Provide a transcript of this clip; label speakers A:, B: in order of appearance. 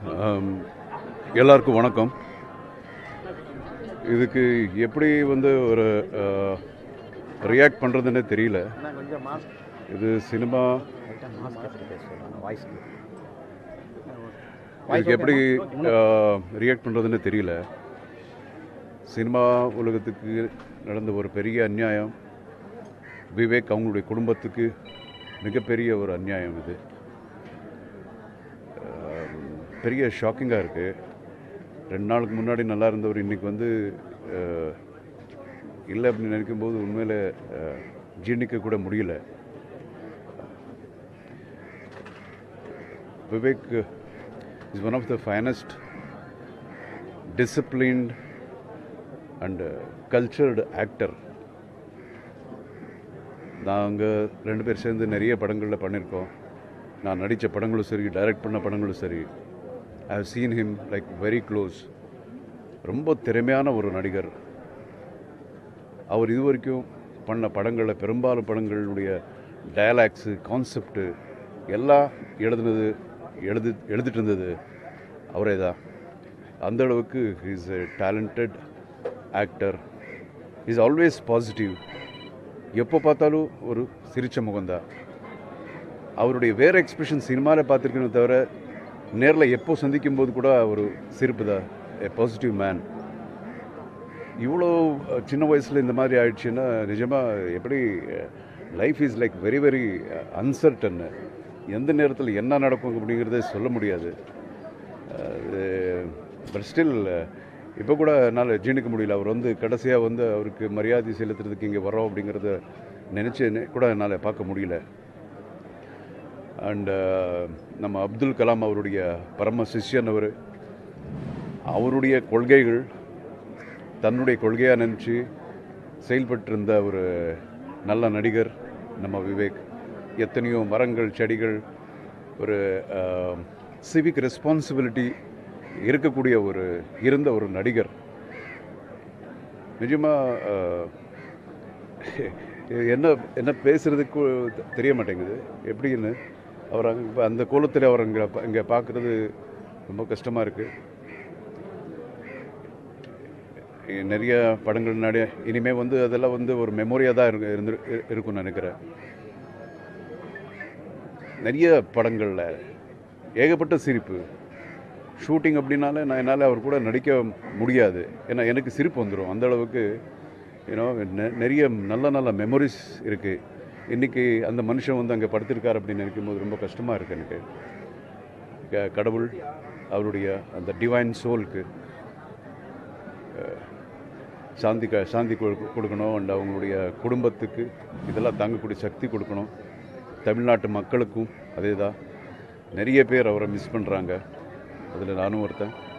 A: ஆம், எல்லாருக்கும் வணக்கம் இதுக்கு எப்படி வந்து ஒரு ரியாக்ட் பண்ணுறதுன்னே தெரியல
B: நான் கொஞ்சம் மாஸ்க்
A: இது சினிமா
B: லைட்டாக மாஸ்க் எடுத்து பேச சொல்லுங்கள் வாய்ஸ்க்கு
A: இதுக்கு எப்படி ரியாக்ட் பண்ணுறதுன்னு தெரியல சினிமா உலகத்துக்கு நடந்த ஒரு பெரிய அநியாயம் விவேக் அவங்களுடைய குடும்பத்துக்கு மிகப்பெரிய ஒரு அநியாயம் இது ஆம், பெரிய ஷாக்கிங்காக இருக்குது ரெண்டு நாளுக்கு முன்னாடி நல்லா இருந்தவர் இன்னைக்கு வந்து அஹ், இல்லை அப்படின்னு நினைக்கும்போது உண்மையில் அஹ், ஜீர்ணிக்க கூட முடியல Vivek is one of the finest disciplined and cultured actor நாங்கள் ரெண்டு பேர் சேர்ந்து நிறைய படங்களில் பண்ணியிருக்கோம் நான் நடித்த படங்களும் சரி டைரக்ட் பண்ண படங்களும் சரி I have seen him like very close ரொம்ப திறமையான ஒரு நடிகர் அவர் இது வரைக்கும் பண்ண படங்களில் பெரும்பாலும் படங்களுடைய டயலாக்ஸு கான்செப்டு எல்லாம் எழுதுனது எழுது எழுதிட்டு இருந்தது அவரே தான் அந்த அளவுக்கு is a talented actor is always positive எப்போ பார்த்தாலும் ஒரு சிரிச்ச முகம்தான் அவருடைய வேறு எக்ஸ்பிரஷன் சினிமாவில் பார்த்துருக்கணும் தவிர நேரில் எப்போ சந்திக்கும் போது கூட ஒரு சிரிப்பு தான் எ பாசிட்டிவ் மேன் இவ்வளோ அஹ், சின்ன வயசில் இந்த மாதிரி ஆயிடுச்சுன்னா நிஜமாக எப்படி life is like very very uncertain எந்த நேரத்தில் என்ன நடக்கும் அப்படிங்கிறத சொல்ல முடியாது பட் ஸ்டில் இப்போ கூட என்னால் ஜீணிக்க முடியல அவர் வந்து கடைசியாக வந்து அவருக்கு மரியாதை செலுத்துறதுக்கு இங்கே வரோம் அப்படிங்கிறத நினச்சி கூட என்னால் பார்க்க முடியல அண்ட் நம்ம அப்துல் கலாம் அவருடைய பரம சிஷ்யன் அவர் அவருடைய கொள்கைகள் தன்னுடைய கொள்கையாக நினச்சி செயல்பட்டிருந்த ஒரு நல்ல நடிகர் நம்ம விவேக் எத்தனையோ மரங்கள் செடிகள் ஒரு சிவிக் ரெஸ்பான்சிபிலிட்டி இருக்கக்கூடிய ஒரு இருந்த ஒரு நடிகர் நிஜமாக என்ன என்ன பேசுறதுக்கு தெரிய மாட்டேங்குது எப்படின்னு அவர் அங்கே இப்போ அந்த கோலத்தில் அவர் அங்கே இங்கே பார்க்குறது ரொம்ப கஷ்டமாக இருக்குது நிறைய படங்கள் நடி இனிமேல் வந்து அதெல்லாம் வந்து ஒரு மெமோரியாக தான் இருக்கு இருந்து இரு- இருக்கும்னு நினைக்கிறேன் நிறைய படங்களில் ஏகப்பட்ட சிரிப்பு ஷூட்டிங் அப்படின்னாலே நான் என்னால் அவர் கூட நடிக்க முடியாது ஏன்னா எனக்கு சிரிப்பு வந்துடும் அந்த அளவுக்கு ஏன்னோ நிறைய நல்ல நல்ல மெமரிஸ் இருக்குது இன்றைக்கி அந்த மனுஷன் வந்து அங்கே படுத்திருக்கார் அப்படின்னு நினைக்கும்போது ரொம்ப கஷ்டமாக இருக்குது எனக்கு க- கடவுள் அவருடைய அந்த டிவைன் சோலுக்கு சாந்தி க சாந்தி கொடு- கொடுக்கணும் அண்ட் அவங்களுடைய குடும்பத்துக்கு இதெல்லாம் தாங்கக்கூடிய சக்தி கொடுக்கணும் தமிழ்நாட்டு மக்களுக்கும் அதே தான் நிறைய பேர் அவரை மிஸ் பண்ணுறாங்க அதில் நானும் ஒருத்தன்